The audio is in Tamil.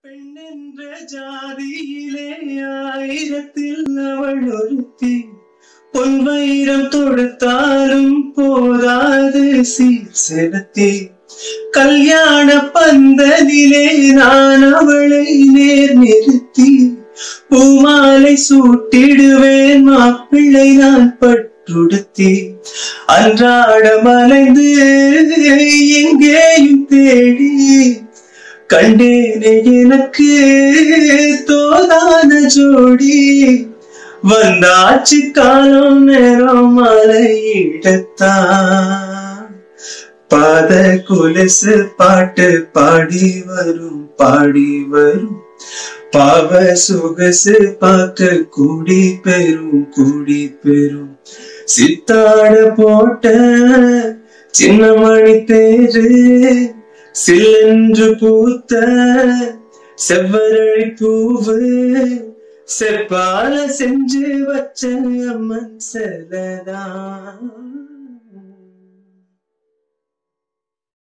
பெண் என்ற ஜாதியிலே ஆயிரத்தில் அவள் ஒருத்தி பொன் வைரம் தொடுத்தாலும் போதாது சீர் செலுத்தி கல்யாண பந்தலிலே நான் அவளை நேர் நிறுத்தி பூமாலை சூட்டிடுவேன் மாப்பிள்ளை நான் பட்டுடுத்தி அன்றாடம் அலைந்து எங்கேயும் தேடி கண்டேனே எனக்கு தோதான ஜோடி வந்தாச்சு காலம் நேரம் மலையிடத்தான் பாத குலசு பாட்டு பாடி வரும் பாடி வரும் பாவ சுகசு பார்க்க கூடி பெரும் கூடி பெரும் சித்தாட போட்ட சின்ன மணி தேரு சில்லென்று பூத்த செவ்வரழி பூவு செப்பால செஞ்சு வச்ச அம்மன் செலதான்